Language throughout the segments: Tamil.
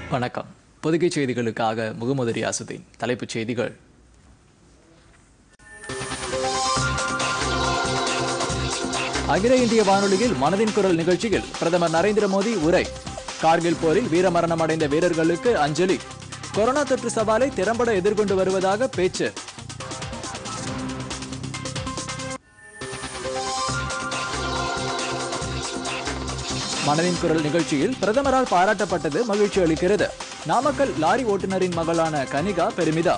வணக்கம் பொதுகை செய்திகளுக்காக முகமது ரியாசுதீன் தலைப்புச் செய்திகள் அகில இந்திய வானொலியில் மனதின் குரல் நிகழ்ச்சியில் பிரதமர் நரேந்திர மோடி உரை கார்கில் போரில் வீரமரணம் அடைந்த வீரர்களுக்கு அஞ்சலி கொரோனா தொற்று சவாலை திறம்பட எதிர்கொண்டு வருவதாக பேச்சு மனதின் குரல் நிகழ்ச்சியில் பிரதமரால் பாராட்டப்பட்டது மகிழ்ச்சி அளிக்கிறது நாமக்கல் லாரி ஓட்டுநரின் மகளான கனிகா பெருமிதா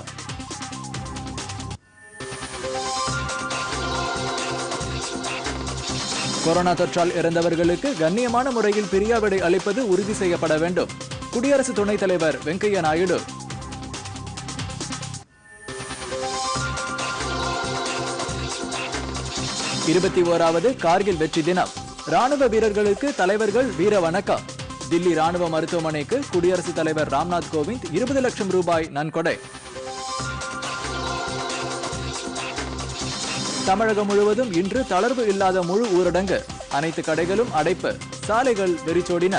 கொரோனா தொற்றால் இறந்தவர்களுக்கு கண்ணியமான முறையில் பிரியாவிடை அளிப்பது உறுதி செய்யப்பட வேண்டும் குடியரசு துணைத் தலைவர் வெங்கையா நாயுடு இருபத்தி ஓராவது கார்கில் வெற்றி தினம் ராணுவ வீரர்களுக்கு தலைவர்கள் வீர வணக்கம் தில்லி ராணுவ மருத்துவமனைக்கு குடியரசுத் தலைவர் ராம்நாத் கோவிந்த் இருபது லட்சம் ரூபாய் நன்கொடை தமிழகம் முழுவதும் இன்று தளர்வு இல்லாத முழு ஊரடங்கு அனைத்து கடைகளும் அடைப்பு சாலைகள் வெறிச்சோடின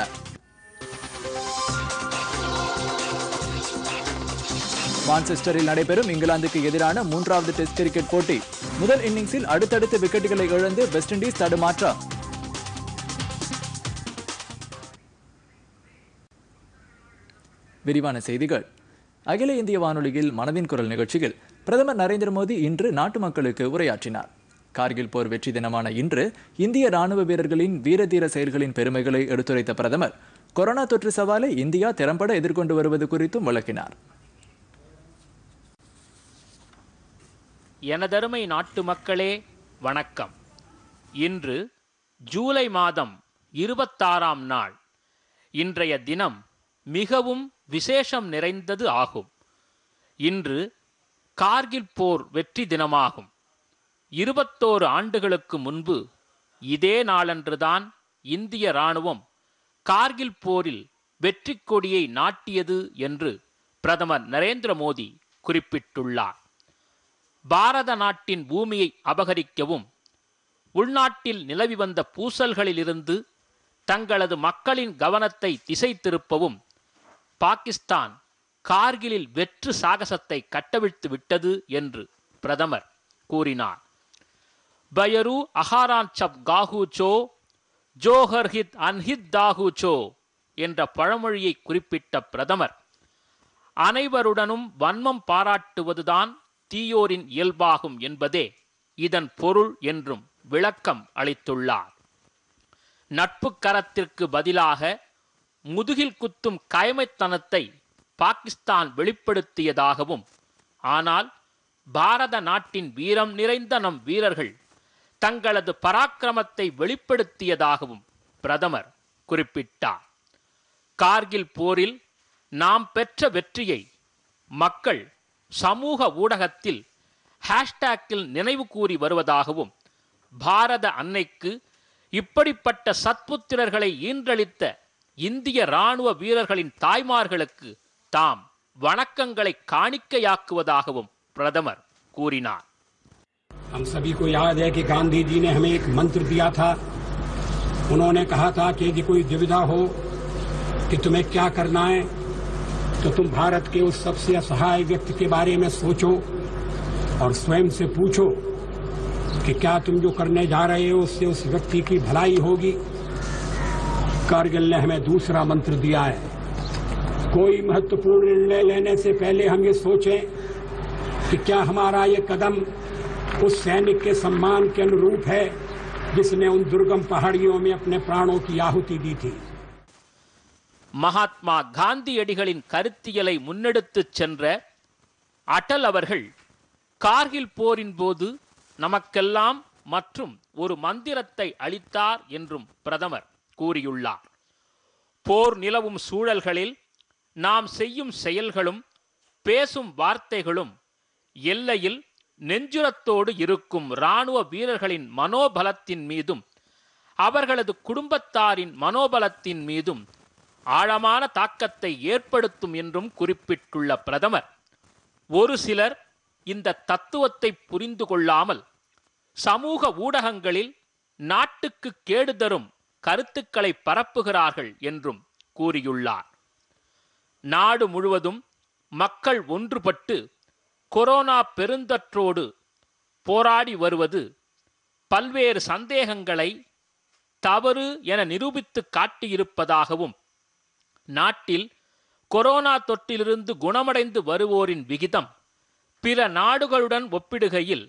மான்செஸ்டரில் நடைபெறும் இங்கிலாந்துக்கு எதிரான மூன்றாவது டெஸ்ட் கிரிக்கெட் போட்டி முதல் இன்னிங்ஸில் அடுத்தடுத்து விக்கெட்டுகளை இழந்து வெஸ்ட் இண்டீஸ் தடுமாற்றம் விரிவான செய்திகள் அகில இந்திய வானொலியில் மனதின் குரல் நிகழ்ச்சியில் பிரதமர் நரேந்திர மோடி இன்று நாட்டு மக்களுக்கு உரையாற்றினார் கார்கில் போர் வெற்றி தினமான இன்று இந்திய ராணுவ வீரர்களின் வீரதீர செயல்களின் பெருமைகளை எடுத்துரைத்த பிரதமர் கொரோனா தொற்று சவாலை இந்தியா திறம்பட எதிர்கொண்டு வருவது குறித்தும் விளக்கினார் எனதருமை நாட்டு மக்களே வணக்கம் இன்று ஜூலை மாதம் இருபத்தாறாம் நாள் இன்றைய தினம் மிகவும் விசேஷம் நிறைந்தது ஆகும் இன்று கார்கில் போர் வெற்றி தினமாகும் இருபத்தோரு ஆண்டுகளுக்கு முன்பு இதே நாளன்றுதான் இந்திய இராணுவம் கார்கில் போரில் வெற்றி கொடியை நாட்டியது என்று பிரதமர் நரேந்திர மோடி குறிப்பிட்டுள்ளார் பாரத நாட்டின் பூமியை அபகரிக்கவும் உள்நாட்டில் நிலவி வந்த பூசல்களிலிருந்து தங்களது மக்களின் கவனத்தை திசை திருப்பவும் பாகிஸ்தான் கார்கிலில் வெற்று சாகசத்தை கட்டவிழ்த்து விட்டது என்று பிரதமர் கூறினார் பயரு அஹாரான் சப் காஹூ சோ ஜோஹர் ஹித் அன்ஹித் தாஹூ சோ என்ற பழமொழியை குறிப்பிட்ட பிரதமர் அனைவருடனும் வன்மம் பாராட்டுவதுதான் தீயோரின் இயல்பாகும் என்பதே இதன் பொருள் என்றும் விளக்கம் அளித்துள்ளார் நட்பு கரத்திற்கு பதிலாக முதுகில் குத்தும் கயமைத்தனத்தை பாகிஸ்தான் வெளிப்படுத்தியதாகவும் ஆனால் பாரத நாட்டின் வீரம் நிறைந்த நம் வீரர்கள் தங்களது பராக்கிரமத்தை வெளிப்படுத்தியதாகவும் பிரதமர் குறிப்பிட்டார் கார்கில் போரில் நாம் பெற்ற வெற்றியை மக்கள் சமூக ஊடகத்தில் ஹேஷ்டேக்கில் நினைவு கூறி வருவதாகவும் பாரத அன்னைக்கு இப்படிப்பட்ட சத்புத்திரர்களை ஈன்றளித்த இந்திய ராணுவ வீரர்களின் தாய்மார்களுக்கு தாம் வணக்கங்களை காணிக்கையாக்குவதாகவும் பிரதமர் கூறினார் हम सभी को याद है कि गांधी जी ने हमें एक मंत्र दिया था उन्होंने कहा था कि यदि कोई दुविधा हो कि तुम्हें क्या करना है तो तुम भारत के उस सबसे असहाय व्यक्ति के बारे में सोचो और स्वयं से पूछो कि क्या तुम जो करने जा रहे हो उससे उस व्यक्ति की भलाई होगी कारगिल ने हमें दूसरा मंत्र दिया है कोई महत्वपूर्ण निर्णय लेने से पहले हम ये सोचें कि क्या हमारा ये कदम उस सैनिक के सम्मान के अनुरूप है जिसने उन दुर्गम पहाड़ियों में अपने प्राणों की आहुति दी थी மகாத்மா காந்தியடிகளின் கருத்தியலை முன்னெடுத்துச் சென்ற அடல் அவர்கள் கார்கில் போரின் போது நமக்கெல்லாம் மற்றும் ஒரு மந்திரத்தை அளித்தார் என்றும் பிரதமர் கூறியுள்ளார் போர் நிலவும் சூழல்களில் நாம் செய்யும் செயல்களும் பேசும் வார்த்தைகளும் எல்லையில் நெஞ்சுரத்தோடு இருக்கும் இராணுவ வீரர்களின் மனோபலத்தின் மீதும் அவர்களது குடும்பத்தாரின் மனோபலத்தின் மீதும் ஆழமான தாக்கத்தை ஏற்படுத்தும் என்றும் குறிப்பிட்டுள்ள பிரதமர் ஒரு சிலர் இந்த தத்துவத்தை புரிந்து கொள்ளாமல் சமூக ஊடகங்களில் நாட்டுக்கு கேடு தரும் கருத்துக்களை பரப்புகிறார்கள் என்றும் கூறியுள்ளார் நாடு முழுவதும் மக்கள் ஒன்றுபட்டு கொரோனா பெருந்தற்றோடு போராடி வருவது பல்வேறு சந்தேகங்களை தவறு என நிரூபித்து காட்டியிருப்பதாகவும் நாட்டில் கொரோனா தொற்றிலிருந்து குணமடைந்து வருவோரின் விகிதம் பிற நாடுகளுடன் ஒப்பிடுகையில்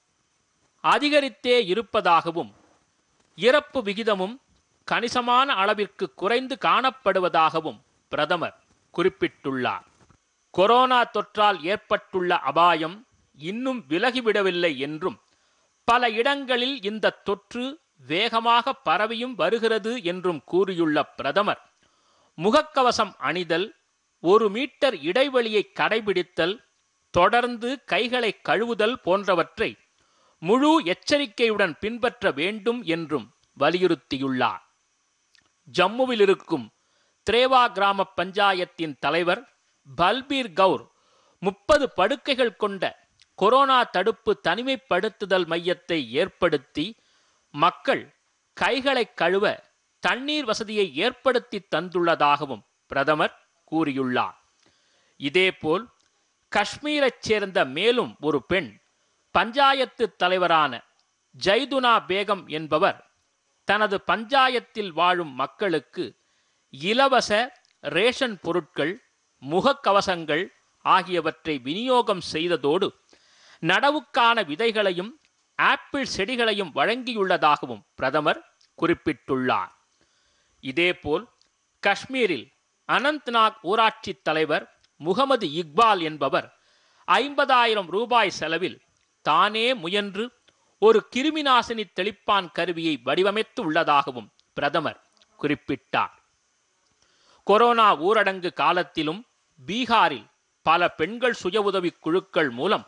அதிகரித்தே இருப்பதாகவும் இறப்பு விகிதமும் கணிசமான அளவிற்கு குறைந்து காணப்படுவதாகவும் பிரதமர் குறிப்பிட்டுள்ளார் கொரோனா தொற்றால் ஏற்பட்டுள்ள அபாயம் இன்னும் விலகிவிடவில்லை என்றும் பல இடங்களில் இந்த தொற்று வேகமாக பரவியும் வருகிறது என்றும் கூறியுள்ள பிரதமர் முகக்கவசம் அணிதல் ஒரு மீட்டர் இடைவெளியை கடைபிடித்தல் தொடர்ந்து கைகளை கழுவுதல் போன்றவற்றை முழு எச்சரிக்கையுடன் பின்பற்ற வேண்டும் என்றும் வலியுறுத்தியுள்ளார் ஜம்முவில் இருக்கும் திரேவா கிராம பஞ்சாயத்தின் தலைவர் பல்பீர் கவுர் முப்பது படுக்கைகள் கொண்ட கொரோனா தடுப்பு தனிமைப்படுத்துதல் மையத்தை ஏற்படுத்தி மக்கள் கைகளை கழுவ தண்ணீர் வசதியை ஏற்படுத்தி தந்துள்ளதாகவும் பிரதமர் கூறியுள்ளார் இதேபோல் காஷ்மீரைச் சேர்ந்த மேலும் ஒரு பெண் பஞ்சாயத்து தலைவரான ஜைதுனா பேகம் என்பவர் தனது பஞ்சாயத்தில் வாழும் மக்களுக்கு இலவச ரேஷன் பொருட்கள் முகக்கவசங்கள் ஆகியவற்றை விநியோகம் செய்ததோடு நடவுக்கான விதைகளையும் ஆப்பிள் செடிகளையும் வழங்கியுள்ளதாகவும் பிரதமர் குறிப்பிட்டுள்ளார் இதேபோல் காஷ்மீரில் அனந்த்நாக் ஊராட்சி தலைவர் முகமது இக்பால் என்பவர் ஐம்பதாயிரம் ரூபாய் செலவில் தானே முயன்று ஒரு கிருமிநாசினி தெளிப்பான் கருவியை வடிவமைத்து உள்ளதாகவும் பிரதமர் குறிப்பிட்டார் கொரோனா ஊரடங்கு காலத்திலும் பீகாரில் பல பெண்கள் சுய உதவி குழுக்கள் மூலம்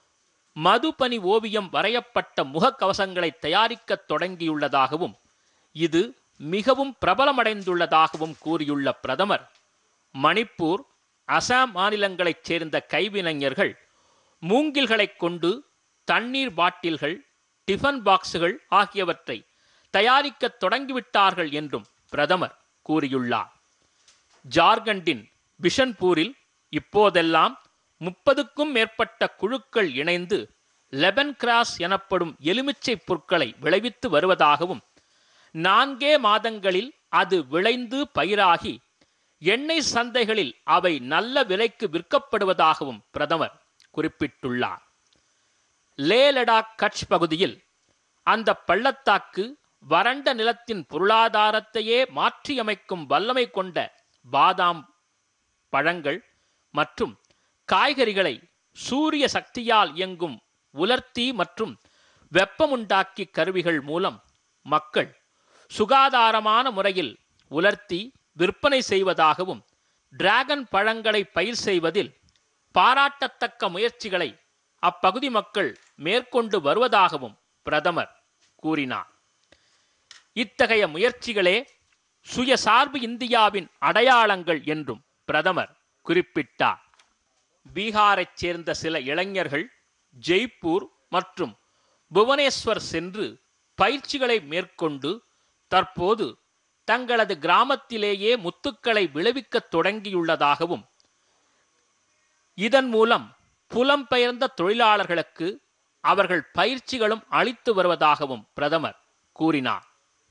மதுபனி ஓவியம் வரையப்பட்ட முகக்கவசங்களை தயாரிக்கத் தொடங்கியுள்ளதாகவும் இது மிகவும் பிரபலமடைந்துள்ளதாகவும் கூறியுள்ள பிரதமர் மணிப்பூர் அசாம் மாநிலங்களைச் சேர்ந்த கைவினைஞர்கள் மூங்கில்களைக் கொண்டு தண்ணீர் பாட்டில்கள் டிஃபன் பாக்ஸுகள் ஆகியவற்றை தயாரிக்கத் தொடங்கிவிட்டார்கள் என்றும் பிரதமர் கூறியுள்ளார் ஜார்க்கண்டின் பிஷன்பூரில் இப்போதெல்லாம் முப்பதுக்கும் மேற்பட்ட குழுக்கள் இணைந்து லெபன் கிராஸ் எனப்படும் எலுமிச்சை புற்களை விளைவித்து வருவதாகவும் நான்கே மாதங்களில் அது விளைந்து பயிராகி எண்ணெய் சந்தைகளில் அவை நல்ல விலைக்கு விற்கப்படுவதாகவும் பிரதமர் குறிப்பிட்டுள்ளார் லே லடாக் கட்ச் பகுதியில் அந்த பள்ளத்தாக்கு வறண்ட நிலத்தின் பொருளாதாரத்தையே மாற்றியமைக்கும் வல்லமை கொண்ட பாதாம் பழங்கள் மற்றும் காய்கறிகளை சூரிய சக்தியால் இயங்கும் உலர்த்தி மற்றும் வெப்பமுண்டாக்கி கருவிகள் மூலம் மக்கள் சுகாதாரமான முறையில் உலர்த்தி விற்பனை செய்வதாகவும் டிராகன் பழங்களை பயிர் செய்வதில் பாராட்டத்தக்க முயற்சிகளை அப்பகுதி மக்கள் மேற்கொண்டு வருவதாகவும் பிரதமர் கூறினார் இத்தகைய முயற்சிகளே சுயசார்பு இந்தியாவின் அடையாளங்கள் என்றும் பிரதமர் குறிப்பிட்டார் பீகாரைச் சேர்ந்த சில இளைஞர்கள் ஜெய்ப்பூர் மற்றும் புவனேஸ்வர் சென்று பயிற்சிகளை மேற்கொண்டு தற்போது தங்களது கிராமத்திலேயே முத்துக்களை விளைவிக்கத் தொடங்கியுள்ளதாகவும் இதன் மூலம் புலம்பெயர்ந்த தொழிலாளர்களுக்கு அவர்கள் பயிற்சிகளும் அளித்து வருவதாகவும் பிரதமர் கூறினார்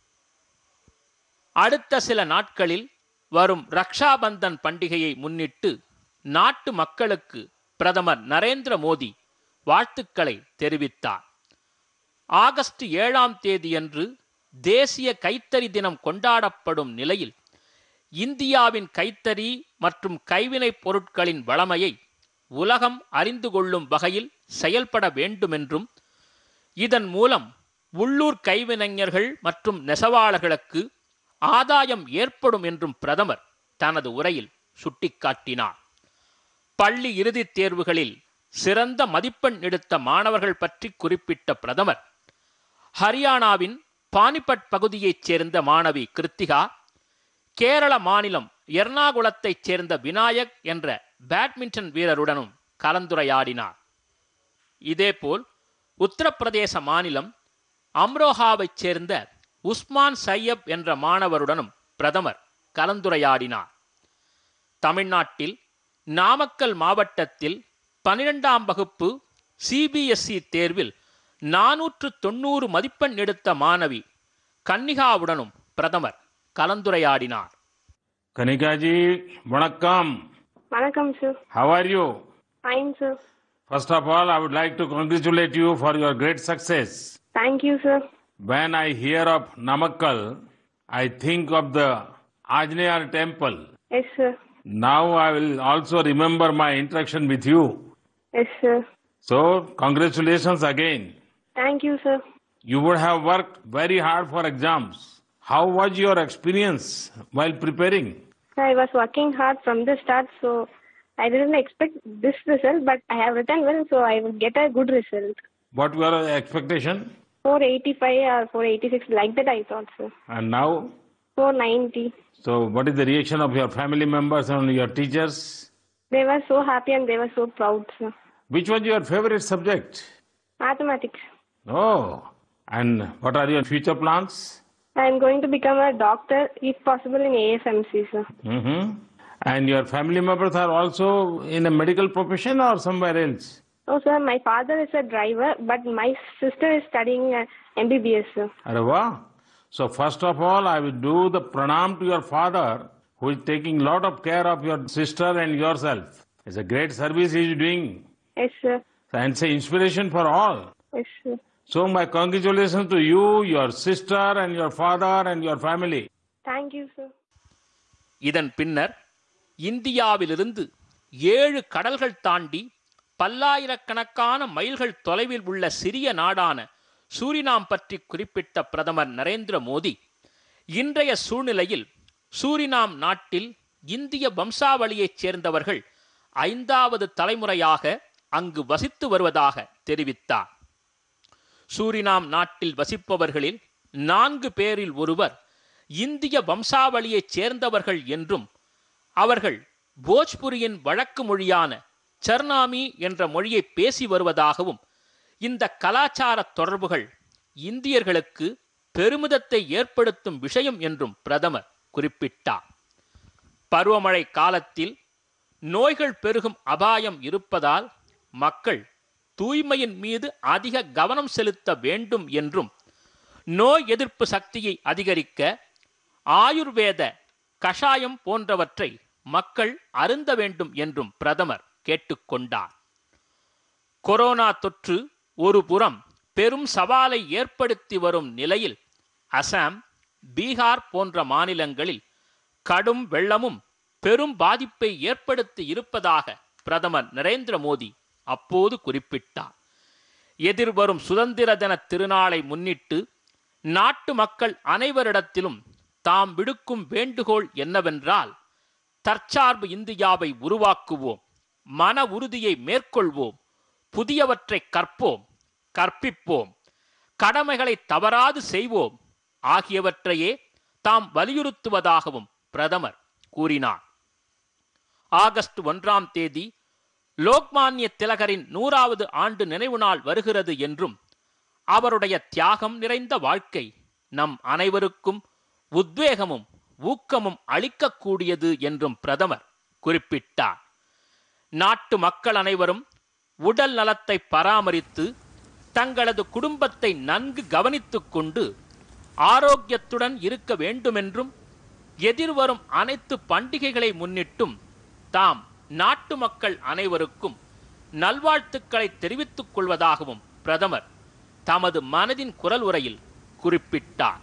அடுத்த சில நாட்களில் வரும் ரக்ஷாபந்தன் பண்டிகையை முன்னிட்டு நாட்டு மக்களுக்கு பிரதமர் நரேந்திர மோடி வாழ்த்துக்களை தெரிவித்தார் ஆகஸ்ட் ஏழாம் தேதியன்று தேசிய கைத்தறி தினம் கொண்டாடப்படும் நிலையில் இந்தியாவின் கைத்தறி மற்றும் கைவினைப் பொருட்களின் வளமையை உலகம் அறிந்து கொள்ளும் வகையில் செயல்பட வேண்டுமென்றும் இதன் மூலம் உள்ளூர் கைவினைஞர்கள் மற்றும் நெசவாளர்களுக்கு ஆதாயம் ஏற்படும் என்றும் பிரதமர் தனது உரையில் சுட்டிக்காட்டினார் பள்ளி இறுதித் தேர்வுகளில் சிறந்த மதிப்பெண் எடுத்த மாணவர்கள் பற்றி குறிப்பிட்ட பிரதமர் ஹரியானாவின் பானிபட் பகுதியைச் சேர்ந்த மாணவி கிருத்திகா கேரள மாநிலம் எர்ணாகுளத்தைச் சேர்ந்த விநாயக் என்ற பேட்மிண்டன் வீரருடனும் கலந்துரையாடினார் இதேபோல் உத்தரப்பிரதேச மாநிலம் அம்ரோஹாவைச் சேர்ந்த உஸ்மான் சையப் என்ற மாணவருடனும் பிரதமர் கலந்துரையாடினார் தமிழ்நாட்டில் நாமக்கல் மாவட்டத்தில் பனிரெண்டாம் வகுப்பு சிபிஎஸ்இ தேர்வில் நானூற்று தொண்ணூறு மதிப்பெண் எடுத்த மாணவி கன்னிகாவுடனும் பிரதமர் கலந்துரையாடினார் Kanika ji, Vanakkam. வணக்கம் sir How are you? Fine sir First of all, I would like to congratulate you for your great success. Thank you sir When I hear of Namakkal, I think of the Ajnayar temple. Yes sir Now I will also remember my interaction with you. Yes sir So, congratulations again. Thank you sir You would have worked very hard for exams. How was your experience while preparing? I was working hard from the start, so I didn't expect this result, but I have written well, so I will get a good result. What were your expectation? 485 or 486, like that I thought, sir. And now 490. So, what is the reaction of your family members and your teachers? They were so happy and they were so proud, sir. Which was your favorite subject? Mathematics. Oh, and what are your future plans? I am going to become a doctor, if possible, in AFMC, sir. hmm And your family members are also in a medical profession or somewhere else? Oh, sir, my father is a driver, but my sister is studying uh, MBBS, sir. Areva. So, first of all, I will do the pranam to your father who is taking lot of care of your sister and yourself. It's a great service he is doing Yes, sir. and it's an inspiration for all. Yes, sir. So, my congratulations to you, your sister, and your father, and your family. Thank you, sir. இதன் பின்னர் இந்தியாவிலிருந்து ஏழு கடல்கள் தாண்டி பல்லாயிரக்கணக்கான மைல்கள் தொலைவில் உள்ள சிறிய நாடான சூரினாம் பற்றி குறிப்பிட்ட பிரதமர் நரேந்திர மோடி இன்றைய சூழ்நிலையில் சூரினாம் நாட்டில் இந்திய வம்சாவளியைச் சேர்ந்தவர்கள் ஐந்தாவது தலைமுறையாக அங்கு வசித்து வருவதாக தெரிவித்தார் சூரினாம் நாட்டில் வசிப்பவர்களில் நான்கு பேரில் ஒருவர் இந்திய வம்சாவளியைச் சேர்ந்தவர்கள் என்றும் அவர்கள் போஜ்புரியின் வழக்கு மொழியான சர்னாமி என்ற மொழியை பேசி வருவதாகவும் இந்த கலாச்சார தொடர்புகள் இந்தியர்களுக்கு பெருமிதத்தை ஏற்படுத்தும் விஷயம் என்றும் பிரதமர் குறிப்பிட்டார் பருவமழை காலத்தில் நோய்கள் பெருகும் அபாயம் இருப்பதால் மக்கள் தூய்மையின் மீது அதிக கவனம் செலுத்த வேண்டும் என்றும் நோய் எதிர்ப்பு சக்தியை அதிகரிக்க ஆயுர்வேத கஷாயம் போன்றவற்றை மக்கள் அருந்த வேண்டும் என்றும் பிரதமர் கேட்டுக்கொண்டார் கொரோனா தொற்று ஒரு புறம் பெரும் சவாலை ஏற்படுத்தி வரும் நிலையில் அசாம் பீகார் போன்ற மாநிலங்களில் கடும் வெள்ளமும் பெரும் பாதிப்பை ஏற்படுத்தி இருப்பதாக பிரதமர் நரேந்திர மோடி அப்போது குறிப்பிட்டார் எதிர்வரும் சுதந்திர தின திருநாளை முன்னிட்டு நாட்டு மக்கள் அனைவரிடத்திலும் தாம் விடுக்கும் வேண்டுகோள் என்னவென்றால் தற்சார்பு இந்தியாவை உருவாக்குவோம் மன உறுதியை மேற்கொள்வோம் புதியவற்றை கற்போம் கற்பிப்போம் கடமைகளை தவறாது செய்வோம் ஆகியவற்றையே தாம் வலியுறுத்துவதாகவும் பிரதமர் கூறினார் ஆகஸ்ட் ஒன்றாம் தேதி லோக்மான்ய திலகரின் நூறாவது ஆண்டு நினைவு நாள் வருகிறது என்றும் அவருடைய தியாகம் நிறைந்த வாழ்க்கை நம் அனைவருக்கும் உத்வேகமும் ஊக்கமும் அளிக்கக்கூடியது என்றும் பிரதமர் குறிப்பிட்டார் நாட்டு மக்கள் அனைவரும் உடல் நலத்தை பராமரித்து தங்களது குடும்பத்தை நன்கு கவனித்துக் கொண்டு ஆரோக்கியத்துடன் இருக்க வேண்டுமென்றும் எதிர்வரும் அனைத்து பண்டிகைகளை முன்னிட்டும் தாம் நாட்டு மக்கள் அனைவருக்கும் நல்வாழ்த்துக்களை தெரிவித்துக் கொள்வதாகவும் பிரதமர் தமது மனதின் குரல் உரையில் குறிப்பிட்டார்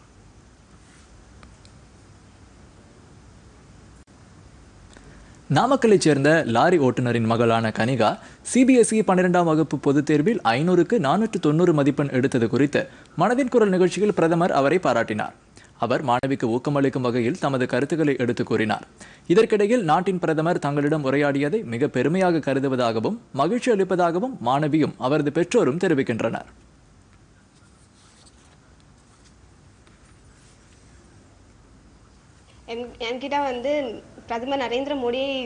நாமக்கலைச் சேர்ந்த லாரி ஓட்டுநரின் மகளான கனிகா சிபிஎஸ்இ பன்னிரெண்டாம் வகுப்பு பொதுத் தேர்வில் ஐநூறுக்கு நானூற்று தொண்ணூறு மதிப்பெண் எடுத்தது குறித்து மனதின் குரல் நிகழ்ச்சியில் பிரதமர் அவரை பாராட்டினார் அவர் மாணவிக்கு ஊக்கமளிக்கும் வகையில் தமது கருத்துக்களை எடுத்துக் கூறினார் இதற்கிடையில் நாட்டின் பிரதமர் தங்களிடம் உரையாடியதை மிக பெருமையாக கருதுவதாகவும் மகிழ்ச்சி அளிப்பதாகவும் மாணவியும் அவரது பெற்றோரும் தெரிவிக்கின்றனர் என் என்கிட்ட வந்து பிரதமர் நரேந்திர மோடி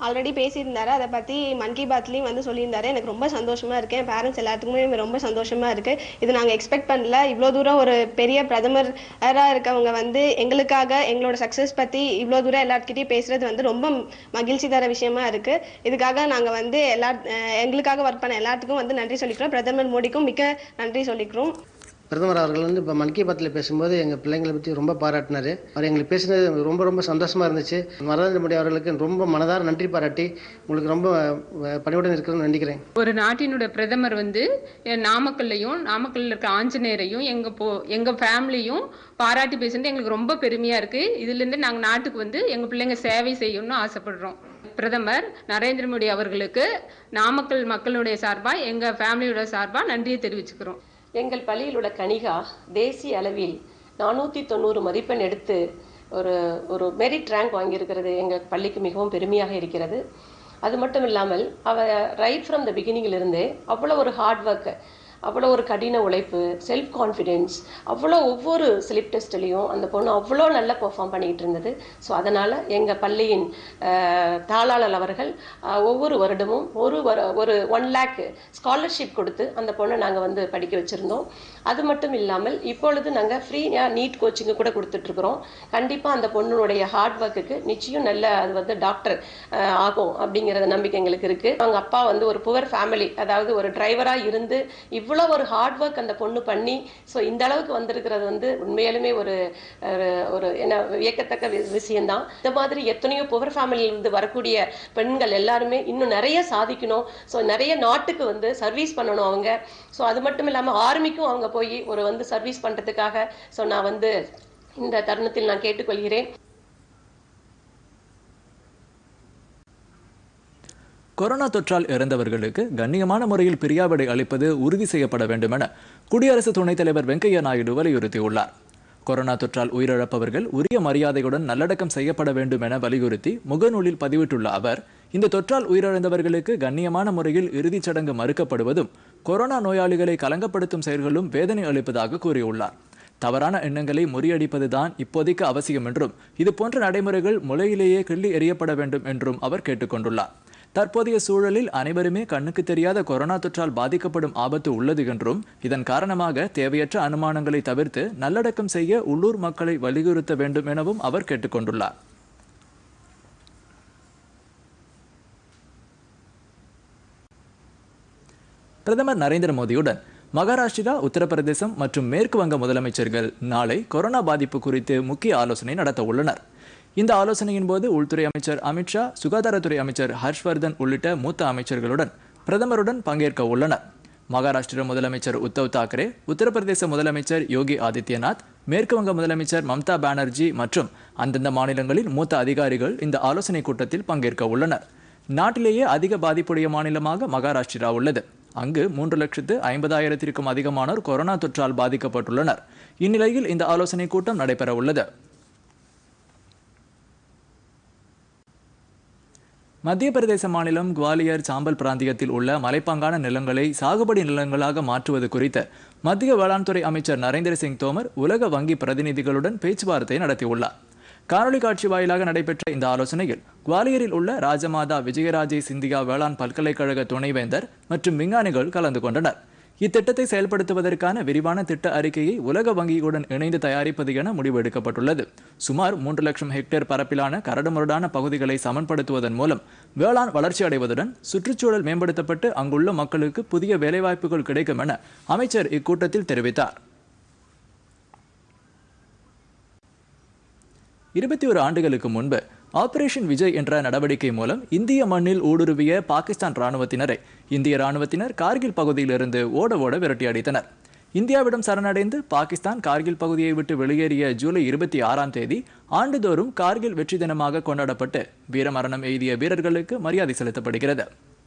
ஆல்ரெடி பேசியிருந்தாரு அதை பற்றி மன் கி பாத்லேயும் வந்து சொல்லியிருந்தாரு எனக்கு ரொம்ப சந்தோஷமா இருக்கு என் பேரண்ட்ஸ் எல்லாத்துக்குமே ரொம்ப சந்தோஷமா இருக்கு இது நாங்கள் எக்ஸ்பெக்ட் பண்ணல இவ்வளோ தூரம் ஒரு பெரிய பிரதமராக இருக்கவங்க வந்து எங்களுக்காக எங்களோட சக்ஸஸ் பற்றி இவ்வளோ தூரம் எல்லார்கிட்டயும் பேசுறது வந்து ரொம்ப மகிழ்ச்சி தர விஷயமா இருக்கு இதுக்காக நாங்கள் வந்து எல்லா அஹ் எங்களுக்காக ஒர்க் பண்ண எல்லாத்துக்கும் வந்து நன்றி சொல்லிக்கிறோம் பிரதமர் மோடிக்கும் மிக்க நன்றி சொல்லிக்கிறோம் பிரதமர் அவர்கள் வந்து இப்போ மன் கி பாத்தில் பேசும்போது எங்கள் பிள்ளைங்களை பற்றி ரொம்ப பாராட்டினார் அவர் எங்களுக்கு பேசினது ரொம்ப ரொம்ப சந்தோஷமாக இருந்துச்சு நரேந்திர மோடி அவர்களுக்கு ரொம்ப மனதார நன்றி பாராட்டி உங்களுக்கு ரொம்ப அஹ், பணிவுடன் இருக்கிறேன்னு நினைக்கிறேன் ஒரு நாட்டினோட பிரதமர் வந்து அஹ், நாமக்கல்லையும் நாமக்கல்ல இருக்க ஆஞ்சநேயரையும் எங்க போ எங்க ஃபேமிலியும் பாராட்டி பேசுனது எங்களுக்கு ரொம்ப பெருமையா இருக்கு இதுல இருந்து நாங்க நாட்டுக்கு வந்து எங்க பிள்ளைங்க சேவை செய்யணும்னு ஆசைப்படுறோம் பிரதமர் நரேந்திர மோடி அவர்களுக்கு நாமக்கல் மக்களுடைய சார்பா எங்க ஃபேமிலியோட சார்பா நன்றியை தெரிவிச்சுக்கிறோம் எங்கள் பள்ளியில் உள்ள கனிகா தேசிய அளவில் நானூற்றி தொண்ணூறு மதிப்பெண் எடுத்து ஒரு ஒரு மெரிட் ரேங்க் வாங்கியிருக்கிறது எங்கள் பள்ளிக்கு மிகவும் பெருமையாக இருக்கிறது அது மட்டும் இல்லாமல் அவ ரைட் ஃப்ரம் த பிகினிங்கிலிருந்தே அவ்வளோ ஒரு ஹார்ட் ஒர்க் அவ்வளோ ஒரு கடின உழைப்பு செல்ஃப் கான்ஃபிடென்ஸ் அவ்வளோ ஒவ்வொரு ஸ்லிப் டெஸ்ட்லேயும் அந்த பொண்ணு அவ்வளோ நல்லா பெர்ஃபார்ம் பண்ணிக்கிட்டு இருந்தது ஸோ அதனால் எங்கள் பள்ளியின் அஹ், தாளாளர் அவர்கள் அஹ், ஒவ்வொரு வருடமும் ஒரு வர ஒரு ஒன் லேக் ஸ்காலர்ஷிப் கொடுத்து அந்த பொண்ணை நாங்கள் வந்து படிக்க வச்சுருந்தோம் அது மட்டும் இல்லாமல் இப்பொழுது நாங்கள் ஃப்ரீயாக நீட் கோச்சிங்கு கூட கொடுத்துட்ருக்குறோம் கண்டிப்பாக அந்த பொண்ணுடைய ஹார்ட் ஒர்க்குக்கு நிச்சயம் நல்ல அது வந்து டாக்டர் ஆகும் அப்படிங்கிற நம்பிக்கை எங்களுக்கு இருக்குது அவங்க அப்பா வந்து ஒரு புவர் ஃபேமிலி அதாவது ஒரு டிரைவராக இருந்து இவ்வளோ ஒரு ஹார்ட் ஒர்க் அந்த பொண்ணு பண்ணி ஸோ இந்த அளவுக்கு வந்திருக்கிறது வந்து உண்மையாலுமே ஒரு ஒரு- ஒரு என்ன வியக்கத்தக்க வி- விஷயம்தான் இந்த மாதிரி எத்தனையோ புவர் ஃபேமிலியிலிருந்து வரக்கூடிய பெண்கள் எல்லாருமே இன்னும் நிறைய சாதிக்கணும் ஸோ நிறைய நாட்டுக்கு வந்து சர்வீஸ் பண்ணணும் அவங்க ஸோ அது மட்டும் இல்லாமல் ஆர்மிக்கும் அவங்க போய் ஒரு வந்து சர்வீஸ் பண்ணுறதுக்காக ஸோ நான் வந்து இந்த தருணத்தில் நான் கேட்டுக்கொள்கிறேன் கொரோனா தொற்றால் இறந்தவர்களுக்கு கண்ணியமான முறையில் பிரியாவிடை அளிப்பது உறுதி செய்யப்பட வேண்டும் என குடியரசு துணைத் தலைவர் வெங்கையா நாயுடு வலியுறுத்தியுள்ளார் கொரோனா தொற்றால் உயிரிழப்பவர்கள் உரிய மரியாதையுடன் நல்லடக்கம் செய்யப்பட வேண்டும் என வலியுறுத்தி முகநூலில் பதிவிட்டுள்ள அவர் இந்த தொற்றால் உயிரிழந்தவர்களுக்கு கண்ணியமான முறையில் இறுதிச் சடங்கு மறுக்கப்படுவதும் கொரோனா நோயாளிகளை கலங்கப்படுத்தும் செயல்களும் வேதனை அளிப்பதாக கூறியுள்ளார் தவறான எண்ணங்களை முறியடிப்பதுதான் இப்போதைக்கு அவசியம் என்றும் இது போன்ற நடைமுறைகள் முளையிலேயே கிள்ளி எறியப்பட வேண்டும் என்றும் அவர் கேட்டுக்கொண்டுள்ளார் தற்போதைய சூழலில் அனைவருமே கண்ணுக்கு தெரியாத கொரோனா தொற்றால் பாதிக்கப்படும் ஆபத்து உள்ளது என்றும் இதன் காரணமாக தேவையற்ற அனுமானங்களை தவிர்த்து நல்லடக்கம் செய்ய உள்ளூர் மக்களை வலியுறுத்த வேண்டும் எனவும் அவர் கேட்டுக்கொண்டுள்ளார் பிரதமர் நரேந்திர மோடியுடன் மகாராஷ்டிரா உத்தரப்பிரதேசம் மற்றும் மேற்கு வங்க முதலமைச்சர்கள் நாளை கொரோனா பாதிப்பு குறித்து முக்கிய ஆலோசனை நடத்த உள்ளனர் இந்த ஆலோசனையின் போது உள்துறை அமைச்சர் அமித்ஷா சுகாதாரத்துறை அமைச்சர் ஹர்ஷ்வர்தன் உள்ளிட்ட மூத்த அமைச்சர்களுடன் பிரதமருடன் பங்கேற்க உள்ளனர் மகாராஷ்டிர முதலமைச்சர் உத்தவ் தாக்கரே உத்தரப்பிரதேச முதலமைச்சர் யோகி ஆதித்யநாத் மேற்கு வங்க முதலமைச்சர் மம்தா பானர்ஜி மற்றும் அந்தந்த மாநிலங்களில் மூத்த அதிகாரிகள் இந்த ஆலோசனை கூட்டத்தில் பங்கேற்க உள்ளனர் நாட்டிலேயே அதிக பாதிப்புடைய மாநிலமாக மகாராஷ்டிரா உள்ளது அங்கு மூன்று லட்சத்து ஐம்பதாயிரத்திற்கும் அதிகமானோர் கொரோனா தொற்றால் பாதிக்கப்பட்டுள்ளனர் இந்நிலையில் இந்த ஆலோசனை கூட்டம் நடைபெற உள்ளது மத்திய பிரதேச மாநிலம் குவாலியர் சாம்பல் பிராந்தியத்தில் உள்ள மலைப்பாங்கான நிலங்களை சாகுபடி நிலங்களாக மாற்றுவது குறித்து மத்திய வேளாண் துறை அமைச்சர் நரேந்திர சிங் தோமர் உலக வங்கி பிரதிநிதிகளுடன் பேச்சுவார்த்தை நடத்தியுள்ளார் காணொலி காட்சி வாயிலாக நடைபெற்ற இந்த ஆலோசனையில் குவாலியரில் உள்ள ராஜமாதா விஜயராஜே சிந்தியா வேளாண் பல்கலைக்கழக துணைவேந்தர் மற்றும் விஞ்ஞானிகள் கலந்து கொண்டனர் இத்திட்டத்தை செயல்படுத்துவதற்கான விரிவான திட்ட அறிக்கையை உலக வங்கியுடன் இணைந்து தயாரிப்பது என முடிவு எடுக்கப்பட்டுள்ளது சுமார் மூன்று லட்சம் ஹெக்டேர் பரப்பிலான கரடுமுரடான பகுதிகளை சமன்படுத்துவதன் மூலம் வேளாண் வளர்ச்சி அடைவதுடன் சுற்றுச்சூழல் மேம்படுத்தப்பட்டு அங்குள்ள மக்களுக்கு புதிய வேலைவாய்ப்புகள் கிடைக்கும் என அமைச்சர் இக்கூட்டத்தில் தெரிவித்தார் இருபத்தி ஒரு ஆண்டுகளுக்கு முன்பு ஆபரேஷன் விஜய் என்ற நடவடிக்கை மூலம் இந்திய மண்ணில் ஊடுருவிய பாகிஸ்தான் ராணுவத்தினரை இந்திய ராணுவத்தினர் கார்கில் பகுதியிலிருந்து ஓட ஓட விரட்டி அடித்தனர் இந்தியாவிடம் சரணடைந்து பாகிஸ்தான் கார்கில் பகுதியை விட்டு வெளியேறிய ஜூலை இருபத்தி ஆறாம் தேதி ஆண்டுதோறும் கார்கில் வெற்றி தினமாக கொண்டாடப்பட்டு வீரமரணம் எய்திய வீரர்களுக்கு மரியாதை செலுத்தப்படுகிறது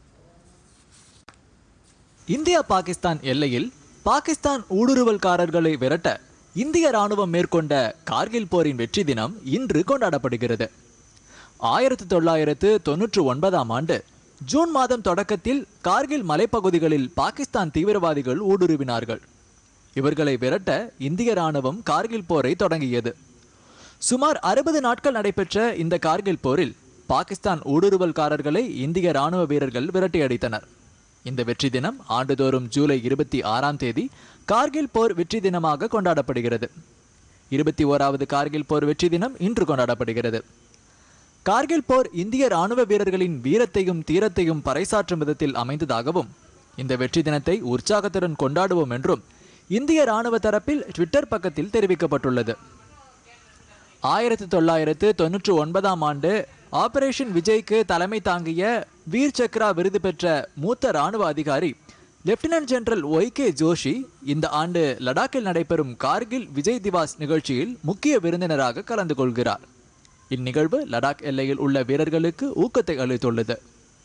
இந்தியா பாகிஸ்தான் எல்லையில் பாகிஸ்தான் ஊடுருவல்காரர்களை விரட்ட இந்திய ராணுவம் மேற்கொண்ட கார்கில் போரின் வெற்றி தினம் இன்று கொண்டாடப்படுகிறது ஆயிரத்தி தொள்ளாயிரத்து தொன்னூற்று ஒன்பதாம் ஆண்டு ஜூன் மாதம் தொடக்கத்தில் கார்கில் மலைப்பகுதிகளில் பாகிஸ்தான் தீவிரவாதிகள் ஊடுருவினார்கள் இவர்களை விரட்ட இந்திய ராணுவம் கார்கில் போரை தொடங்கியது சுமார் அறுபது நாட்கள் நடைபெற்ற இந்த கார்கில் போரில் பாகிஸ்தான் ஊடுருவல்காரர்களை இந்திய ராணுவ வீரர்கள் விரட்டியடித்தனர் இந்த வெற்றி தினம் ஆண்டுதோறும் ஜூலை இருபத்தி ஆறாம் தேதி கார்கில் போர் வெற்றி தினமாக கொண்டாடப்படுகிறது இருபத்தி ஓராவது கார்கில் போர் வெற்றி தினம் இன்று கொண்டாடப்படுகிறது கார்கில் போர் இந்திய ராணுவ வீரர்களின் வீரத்தையும் தீரத்தையும் பறைசாற்றும் விதத்தில் அமைந்ததாகவும் இந்த வெற்றி தினத்தை உற்சாகத்துடன் கொண்டாடுவோம் என்றும் இந்திய ராணுவ தரப்பில் ட்விட்டர் பக்கத்தில் தெரிவிக்கப்பட்டுள்ளது ஆயிரத்தி தொள்ளாயிரத்து தொன்னூற்றி ஒன்பதாம் ஆண்டு ஆபரேஷன் விஜய்க்கு தலைமை தாங்கிய வீர் சக்ரா விருது பெற்ற மூத்த ராணுவ அதிகாரி lieutenant general Y K Joshi இந்த ஆண்டு லடாக்கில் நடைபெறும் கார்கில் விஜய் திவாஸ் நிகழ்ச்சியில் முக்கிய விருந்தினராக கலந்து கொள்கிறார் இந்நிகழ்வு லடாக் எல்லையில் உள்ள வீரர்களுக்கு ஊக்கத்தை அளித்துள்ளது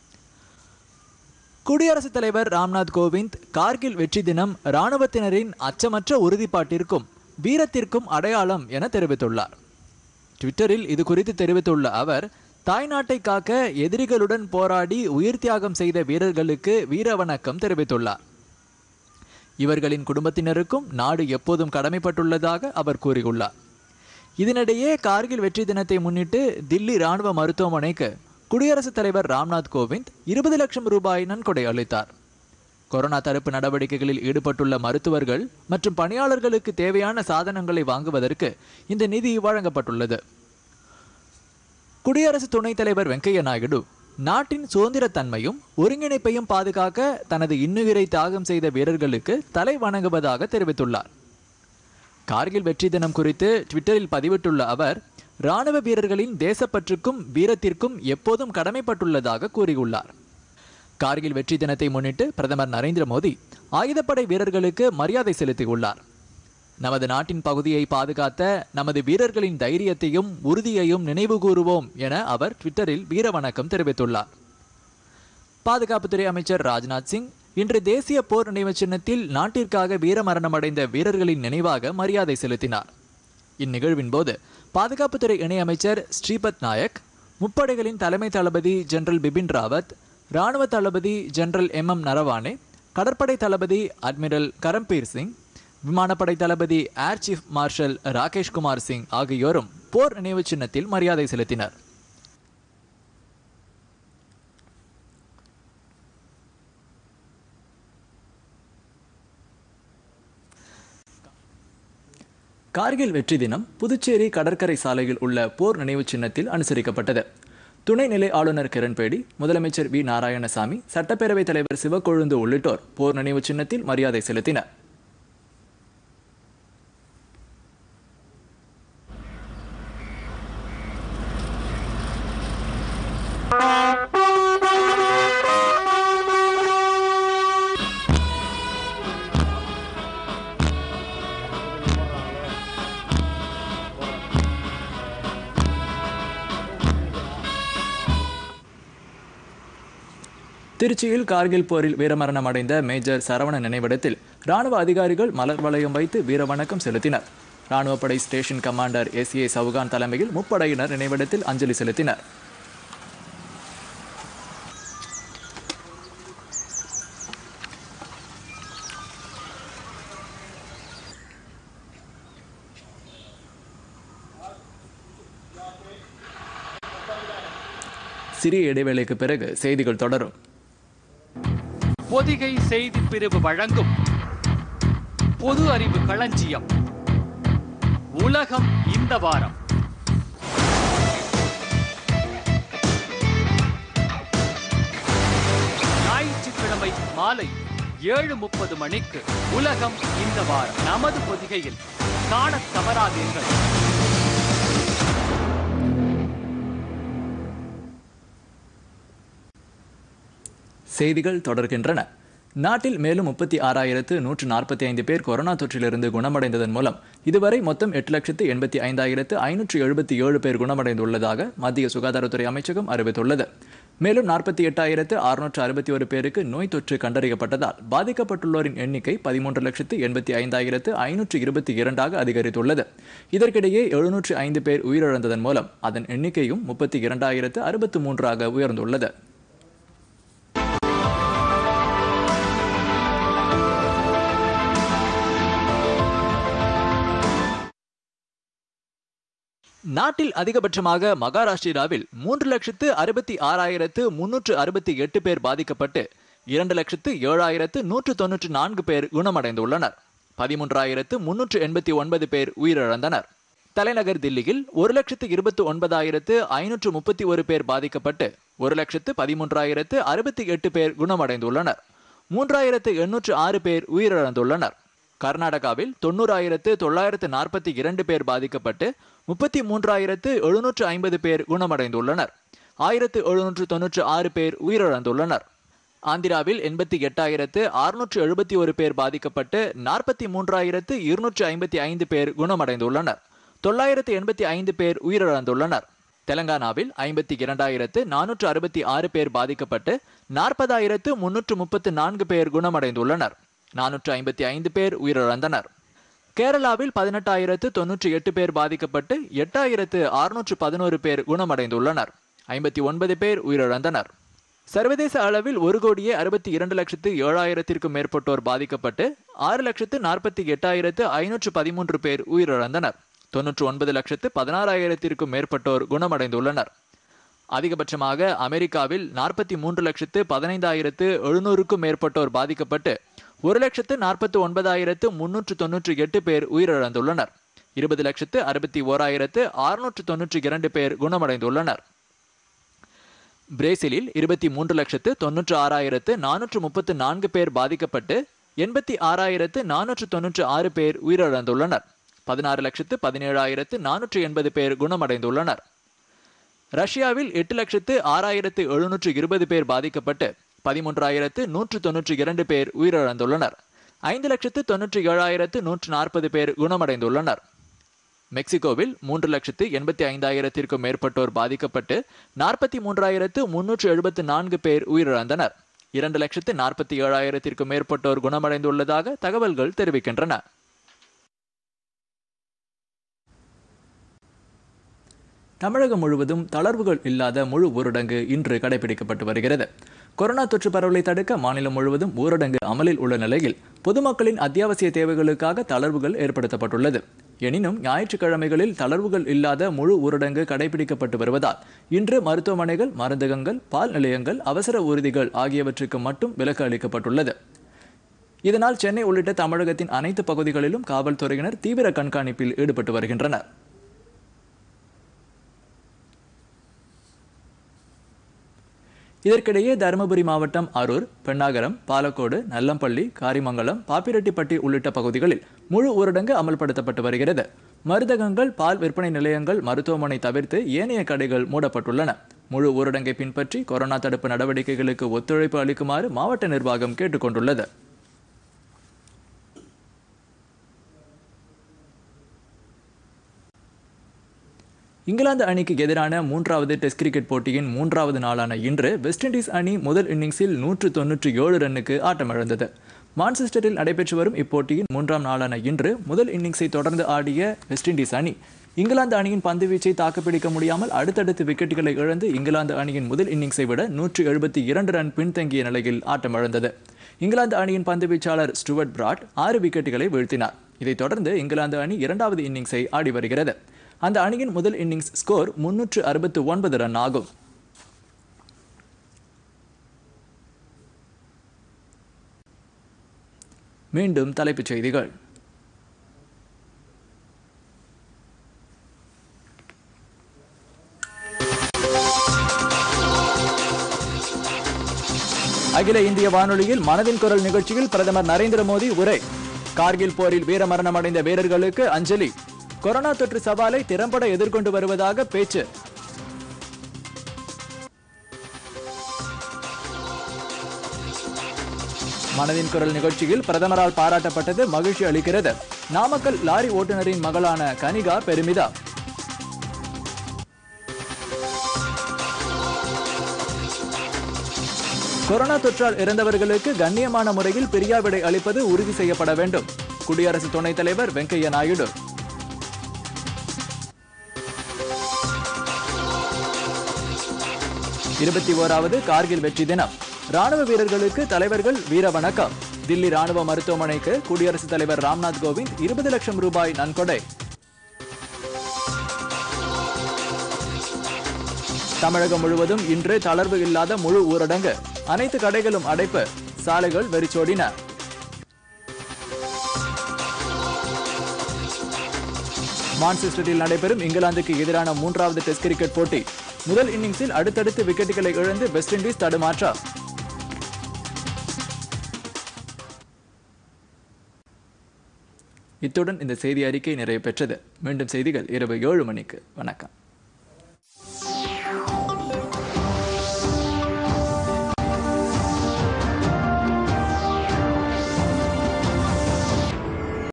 குடியரசுத் தலைவர் ராம்நாத் கோவிந்த் கார்கில் வெற்றி தினம் இராணுவத்தினரின் அச்சமற்ற உறுதிப்பாட்டிற்கும் வீரத்திற்கும் அடையாளம் என தெரிவித்துள்ளார் ட்விட்டரில் இது குறித்து தெரிவித்துள்ள அவர் தாய்நாட்டை காக்க எதிரிகளுடன் போராடி உயிர் தியாகம் செய்த வீரர்களுக்கு வீர வணக்கம் தெரிவித்துள்ளார் இவர்களின் குடும்பத்தினருக்கும் நாடு எப்போதும் கடமைப்பட்டுள்ளதாக அவர் கூறியுள்ளார் இதனிடையே கார்கில் வெற்றி தினத்தை முன்னிட்டு தில்லி ராணுவ மருத்துவமனைக்கு குடியரசுத் தலைவர் ராம்நாத் கோவிந்த் இருபது லட்சம் ரூபாய் நன்கொடை அளித்தார் கொரோனா தடுப்பு நடவடிக்கைகளில் ஈடுபட்டுள்ள மருத்துவர்கள் மற்றும் பணியாளர்களுக்கு தேவையான சாதனங்களை வாங்குவதற்கு இந்த நிதி வழங்கப்பட்டுள்ளது குடியரசு துணைத் தலைவர் வெங்கையா நாயுடு நாட்டின் சுதந்திரத்தன்மையும் ஒருங்கிணைப்பையும் பாதுகாக்க தனது இன்னுயிரை தியாகம் செய்த வீரர்களுக்கு தலை வணங்குவதாக தெரிவித்துள்ளார் கார்கில் வெற்றி தினம் குறித்து ட்விட்டரில் பதிவிட்டுள்ள அவர் ராணுவ வீரர்களின் தேசப்பற்றுக்கும் வீரத்திற்கும் எப்போதும் கடமைப்பட்டுள்ளதாக கூறியுள்ளார் கார்கில் வெற்றி தினத்தை முன்னிட்டு பிரதமர் நரேந்திர மோடி ஆயுதப்படை வீரர்களுக்கு மரியாதை செலுத்தியுள்ளார் நமது நாட்டின் பகுதியை பாதுகாத்த நமது வீரர்களின் தைரியத்தையும் உறுதியையும் நினைவு கூறுவோம் என அவர் ட்விட்டரில் வீர வணக்கம் தெரிவித்துள்ளார் பாதுகாப்புத்துறை அமைச்சர் ராஜ்நாத் சிங் இன்று தேசிய போர் நினைவு சின்னத்தில் நாட்டிற்காக வீரமரணம் அடைந்த வீரர்களின் நினைவாக மரியாதை செலுத்தினார் இந்நிகழ்வின் போது பாதுகாப்புத்துறை இணையமைச்சர் ஸ்ரீபத் நாயக் முப்படைகளின் தலைமை தளபதி ஜெனரல் பிபின் ராவத் ராணுவ தளபதி ஜெனரல் எம் எம் நரவானே கடற்படை தளபதி அட்மிரல் கரம்பீர் சிங் விமானப்படை தளபதி air chief marshal Rakesh Kumar Singh ஆகியோரும் போர் நினைவு சின்னத்தில் மரியாதை செலுத்தினர் கார்கில் வெற்றி தினம் புதுச்சேரி கடற்கரை சாலையில் உள்ள போர் நினைவு சின்னத்தில் அனுசரிக்கப்பட்டது துணைநிலை ஆளுநர் கிரண்பேடி முதலமைச்சர் வி நாராயணசாமி சட்டப்பேரவைத் தலைவர் சிவக்கொழுந்து உள்ளிட்டோர் போர் நினைவு சின்னத்தில் மரியாதை செலுத்தினர் திருச்சியில் கார்கில் போரில் வீரமரணம் அடைந்த மேஜர் சரவண நினைவிடத்தில் ராணுவ அதிகாரிகள் மலர் வளையம் வைத்து வீரவணக்கம் செலுத்தினர் ராணுவப்படை station commander S A Chauhan தலைமையில் முப்படையினர் நினைவிடத்தில் அஞ்சலி செலுத்தினர் சிறிய இடைவேளைக்கு பிறகு செய்திகள் தொடரும் பொதிகை செய்தி பிரிவு வழங்கும் பொது அறிவு களஞ்சியம் உலகம் இந்த வாரம் ஞாயிற்றுக்கிழமை மாலை ஏழு முப்பது மணிக்கு உலகம் இந்த வாரம் நமது பொதிகையில் காணத் தவறாதீர்கள் செய்திகள் தொடர்கின்றன நாட்டில் மேலும் முப்பத்தி ஆறாயிரத்து நூற்று நாற்பத்தி ஐந்து பேர் கொரோனா தொற்றிலிருந்து குணமடைந்ததன் மூலம் இதுவரை மொத்தம் எட்டு லட்சத்து எண்பத்தி ஐந்தாயிரத்து ஐநூற்று எழுபத்தி ஏழு பேர் குணமடைந்துள்ளதாக மத்திய சுகாதாரத்துறை அமைச்சகம் அறிவித்துள்ளது மேலும் நாற்பத்தி எட்டாயிரத்து அறுநூற்று அறுபத்தி ஒரு பேருக்கு நோய் தொற்று கண்டறியப்பட்டதால் பாதிக்கப்பட்டுள்ளோரின் எண்ணிக்கை பதிமூன்று லட்சத்து எண்பத்தி ஐந்தாயிரத்து ஐநூற்று இருபத்தி இரண்டாக அதிகரித்துள்ளது இதற்கிடையே எழுநூற்று ஐந்து பேர் உயிரிழந்ததன் மூலம் அதன் எண்ணிக்கையும் முப்பத்தி இரண்டாயிரத்து அறுபத்து மூன்றாக உயர்ந்துள்ளது நாட்டில் அதிகபட்சமாக மகாராஷ்டிராவில் மூன்று லட்சத்து அறுபத்தி ஆறாயிரத்து முன்னூற்று அறுபத்தி எட்டு பேர் பாதிக்கப்பட்டு இரண்டு லட்சத்து ஏழாயிரத்து நூற்று தொன்னூற்று நான்கு பேர் குணமடைந்துள்ளனர் பதிமூன்றாயிரத்து முன்னூற்று எண்பத்தி ஒன்பது பேர் உயிரிழந்தனர் தலைநகர் தில்லியில் ஒரு லட்சத்து இருபத்து ஒன்பதாயிரத்து ஐநூற்று முப்பத்தி ஒரு பேர் பாதிக்கப்பட்டு ஒரு லட்சத்து பதிமூன்றாயிரத்து அறுபத்தி எட்டு பேர் குணமடைந்துள்ளனர் மூன்றாயிரத்து எண்ணூற்று ஆறு பேர் உயிரிழந்துள்ளனர் கர்நாடகாவில் தொண்ணூறாயிரத்து தொள்ளாயிரத்து நாற்பத்தி இரண்டு பேர் பாதிக்கப்பட்டு முப்பத்தி மூன்றாயிரத்து எழுநூற்று ஐம்பது பேர் குணமடைந்துள்ளனர் ஆயிரத்து எழுநூற்று தொன்னூற்று ஆறு பேர் உயிரிழந்துள்ளனர் ஆந்திராவில் எண்பத்தி எட்டாயிரத்து அறுநூற்று எழுபத்தி ஒரு பேர் பாதிக்கப்பட்டு நாற்பத்தி மூன்றாயிரத்து இருநூற்று ஐம்பத்தி ஐந்து பேர் குணமடைந்துள்ளனர் தொள்ளாயிரத்து எண்பத்தி ஐந்து பேர் உயிரிழந்துள்ளனர் தெலங்கானாவில் ஐம்பத்தி இரண்டாயிரத்து நானூற்று அறுபத்தி ஆறு பேர் பாதிக்கப்பட்டு நாற்பதாயிரத்து முன்னூற்று முப்பத்து நான்கு பேர் குணமடைந்துள்ளனர் நானூற்று ஐம்பத்தி ஐந்து பேர் உயிரிழந்தனர் கேரளாவில் பதினெட்டாயிரத்து தொன்னூற்றி எட்டு பேர் பாதிக்கப்பட்டு எட்டாயிரத்து அறுநூற்று பதினோரு பேர் குணமடைந்துள்ளனர் ஐம்பத்தி ஒன்பது பேர் உயிரிழந்தனர் சர்வதேச அளவில் ஒரு கோடியே அறுபத்தி இரண்டு லட்சத்து ஏழாயிரத்திற்கும் மேற்பட்டோர் பாதிக்கப்பட்டு ஆறு லட்சத்து நாற்பத்தி எட்டாயிரத்து ஐநூற்று பதிமூன்று பேர் உயிரிழந்தனர் தொன்னூற்று ஒன்பது லட்சத்து பதினாறாயிரத்திற்கும் மேற்பட்டோர் குணமடைந்துள்ளனர் அதிகபட்சமாக அமெரிக்காவில் நாற்பத்தி மூன்று லட்சத்து பதினைந்தாயிரத்து எழுநூறுக்கும் மேற்பட்டோர் பாதிக்கப்பட்டு ஒரு லட்சத்து நாற்பத்து ஒன்பதாயிரத்து முன்னூற்று தொன்னூற்றி எட்டு பேர் உயிரிழந்துள்ளனர் இருபது லட்சத்து அறுபத்தி ஓராயிரத்து அறுநூற்று தொன்னூற்றி இரண்டு பேர் குணமடைந்துள்ளனர் பிரேசிலில் இருபத்தி மூன்று லட்சத்து தொன்னூற்று ஆறாயிரத்து நானூற்று முப்பத்து நான்கு பேர் பாதிக்கப்பட்டு எண்பத்தி ஆறாயிரத்து நானூற்று தொன்னூற்று ஆறு பேர் உயிரிழந்துள்ளனர் பதினாறு லட்சத்து பதினேழாயிரத்து நானூற்று எண்பது பேர் குணமடைந்துள்ளனர் ரஷ்யாவில் எட்டு லட்சத்து ஆறாயிரத்து எழுநூற்று இருபது பேர் பாதிக்கப்பட்டு பதிமூன்றாயிரத்து நூற்று தொன்னூற்றி இரண்டு பேர் உயிரிழந்துள்ளனர் ஐந்து லட்சத்து தொன்னூற்றி ஏழாயிரத்து நூற்று நாற்பது பேர் குணமடைந்துள்ளனர் மெக்சிகோவில் மூன்று லட்சத்து எண்பத்தி ஐந்தாயிரத்திற்கும் மேற்பட்டோர் பாதிக்கப்பட்டு நாற்பத்தி மூன்றாயிரத்து முன்னூற்று எழுபத்து நான்கு பேர் உயிரிழந்தனர் இரண்டு லட்சத்து நாற்பத்தி ஏழாயிரத்திற்கும் மேற்பட்டோர் குணமடைந்துள்ளதாக தகவல்கள் தெரிவிக்கின்றன தமிழகம் முழுவதும் தளர்வுகள் இல்லாத முழு ஊரடங்கு இன்று கடைபிடிக்கப்பட்டு வருகிறது கொரோனா தொற்று பரவலை தடுக்க மாநிலம் முழுவதும் ஊரடங்கு அமலில் உள்ள நிலையில் பொதுமக்களின் அத்தியாவசிய தேவைகளுக்காக தளர்வுகள் ஏற்படுத்தப்பட்டுள்ளது எனினும் ஞாயிற்றுக்கிழமைகளில் தளர்வுகள் இல்லாத முழு ஊரடங்கு கடைபிடிக்கப்பட்டு வருவதால் இன்று மருத்துவமனைகள் மருந்தகங்கள் பால் நிலையங்கள் அவசர ஊர்திகள் ஆகியவற்றுக்கு மட்டும் விலக்கு அளிக்கப்பட்டுள்ளது இதனால் சென்னை உள்ளிட்ட தமிழகத்தின் அனைத்து பகுதிகளிலும் காவல்துறையினர் தீவிர கண்காணிப்பில் ஈடுபட்டு வருகின்றனர் இதற்கிடையே தருமபுரி மாவட்டம் அரூர் பெண்ணாகரம் பாலக்கோடு நல்லம்பள்ளி காரிமங்கலம் பாப்பிரெட்டிப்பட்டி உள்ளிட்ட பகுதிகளில் முழு ஊரடங்கு அமல்படுத்தப்பட்டு வருகிறது மருந்தகங்கள் பால் விற்பனை நிலையங்கள் மருத்துவமனை தவிர்த்து ஏனைய கடைகள் மூடப்பட்டுள்ளன முழு ஊரடங்கை பின்பற்றி கொரோனா தடுப்பு நடவடிக்கைகளுக்கு ஒத்துழைப்பு அளிக்குமாறு மாவட்ட நிர்வாகம் கேட்டுக்கொண்டுள்ளது இங்கிலாந்து அணிக்கு எதிரான மூன்றாவது டெஸ்ட் கிரிக்கெட் போட்டியின் மூன்றாவது நாளான இன்று வெஸ்ட் இண்டீஸ் அணி முதல் இன்னிங்ஸில் நூற்று தொன்னூற்றி ஏழு ரன்னுக்கு ஆட்டமிழந்தது மான்செஸ்டரில் நடைபெற்று வரும் இப்போட்டியின் மூன்றாம் நாளான இன்று முதல் இன்னிங்ஸை தொடர்ந்து ஆடிய வெஸ்ட் இண்டீஸ் அணி இங்கிலாந்து அணியின் பந்துவீச்சை தாக்குப்பிடிக்க முடியாமல் அடுத்தடுத்து விக்கெட்டுகளை இழந்து இங்கிலாந்து அணியின் முதல் இன்னிங்ஸை விட நூற்று எழுபத்தி இரண்டு ரன் பின்தங்கிய நிலையில் ஆட்டமிழந்தது இங்கிலாந்து அணியின் பந்துவீச்சாளர் ஸ்டுவர்ட் பிராட் ஆறு விக்கெட்டுகளை வீழ்த்தினார் இதைத் தொடர்ந்து இங்கிலாந்து அணி இரண்டாவது இன்னிங்ஸை ஆடி வருகிறது அந்த அணியின் முதல் இன்னிங்ஸ் ஸ்கோர் முன்னூற்று அறுபத்து ஒன்பது ரன் ஆகும் மீண்டும் தலைப்புச் செய்திகள் அகில இந்திய வானொலியில் மனதின் குரல் நிகழ்ச்சியில் பிரதமர் நரேந்திர மோடி உரை கார்கில் போரில் வீரமரணம் அடைந்த வீரர்களுக்கு அஞ்சலி கொரோனா தொற்று சவாலை திறம்பட எதிர்கொண்டு வருவதாக பேச்சு மனதின் குரல் நிகழ்ச்சியில் பிரதமரால் பாராட்டப்பட்டது மகிழ்ச்சி அளிக்கிறது நாமக்கல் லாரி ஓட்டுநரின் மகளான கனிகா பெருமிதா கொரோனா தொற்றால் இறந்தவர்களுக்கு கண்ணியமான முறையில் பிரியாவிடை அளிப்பது உறுதி செய்யப்பட வேண்டும் குடியரசு துணைத் தலைவர் வெங்கையா நாயுடு இருபத்தி ஓராவது கார்கில் வெற்றி தினம் ராணுவ வீரர்களுக்கு தலைவர்கள் வீர வணக்கம் தில்லி ராணுவ மருத்துவமனைக்கு குடியரசுத் தலைவர் ராம்நாத் கோவிந்த் இருபது லட்சம் ரூபாய் நன்கொடை தமிழகம் முழுவதும் இன்று தளர்வு இல்லாத முழு ஊரடங்கு அனைத்து கடைகளும் அடைப்பு சாலைகள் வெறிச்சோடின மான்செஸ்டரில் நடைபெறும் இங்கிலாந்துக்கு எதிரான மூன்றாவது டெஸ்ட் கிரிக்கெட் போட்டி முதல் இன்னிங்ஸில் அடுத்தடுத்து விக்கெட்டுகளை இழந்து வெஸ்ட் இண்டீஸ் தடுமாற்றம் இத்துடன் இந்த செய்தி அறிக்கை நிறைவு பெற்றது மீண்டும் செய்திகள் இரவு ஏழு மணிக்கு வணக்கம்